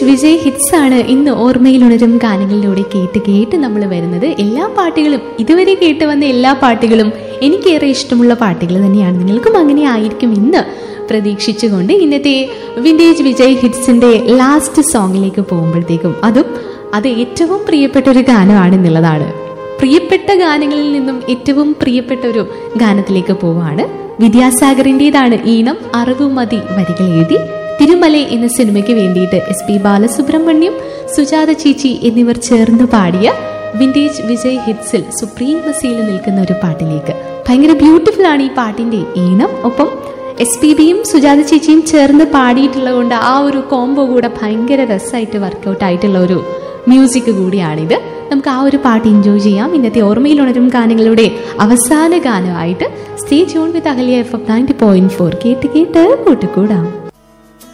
Vijay hits ആണ് ഇന്ന് ഓർമ്മയിൽ ഉണരും ഗാനങ്ങളിലൂടെ കേട്ട് കേട്ട് നമ്മൾ വരുന്നത് എല്ലാ പാട്ടുകളും ഇതുവരെ കേട്ട് വന്ന എല്ലാ പാട്ടുകളും എനിക്കേറെ ഇഷ്ടമുള്ള പാട്ടുകൾ തന്നെയാണ് നിങ്ങൾക്കും അങ്ങനെ ആയിരിക്കും ഇന്ന് പ്രതീക്ഷിച്ചുകൊണ്ട് ഇന്നത്തെ വിന്റേജ് വിജയ് ഹിറ്റ്സിന്റെ ലാസ്റ്റ് സോങ്ങിലേക്ക് പോകുമ്പോഴത്തേക്കും അതും അത് ഏറ്റവും പ്രിയപ്പെട്ട ഒരു ഗാനമാണെന്നുള്ളതാണ് പ്രിയപ്പെട്ട ഗാനങ്ങളിൽ നിന്നും ഏറ്റവും പ്രിയപ്പെട്ട ഒരു ഗാനത്തിലേക്ക് പോവാണ് വിദ്യാസാഗറിൻ്റെതാണ് ഈണം അറിവുമതി വരികൾ എഴുതി തിരുമല എന്ന സിനിമയ്ക്ക് വേണ്ടിയിട്ട് എസ് പി ബാലസുബ്രഹ്മണ്യം സുജാത ചേച്ചി എന്നിവർ ചേർന്ന് പാടിയ വിന്റേജ് വിജയ് ഹിറ്റ്സിൽ സുപ്രീമസിയിൽ നിൽക്കുന്ന ഒരു പാട്ടിലേക്ക് ഭയങ്കര ബ്യൂട്ടിഫുൾ ആണ് ഈ പാട്ടിന്റെ ഈണം ഒപ്പം എസ് പി ബിയും സുജാത ചേച്ചിയും ചേർന്ന് പാടിയിട്ടുള്ളത് കൊണ്ട് ആ ഒരു കോംബോ കൂടെ ഭയങ്കര രസമായിട്ട് വർക്കൗട്ട് ആയിട്ടുള്ള ഒരു മ്യൂസിക് കൂടിയാണിത് നമുക്ക് ആ ഒരു പാട്ട് എൻജോയ് ചെയ്യാം ഇന്നത്തെ ഓർമ്മയിൽ ഉണരും ഗാനങ്ങളുടെ അവസാന ഗാനമായിട്ട് stay John with Ahalya F M ninety point four കേട്ട് കേട്ട് കൂട്ടുകൂടാം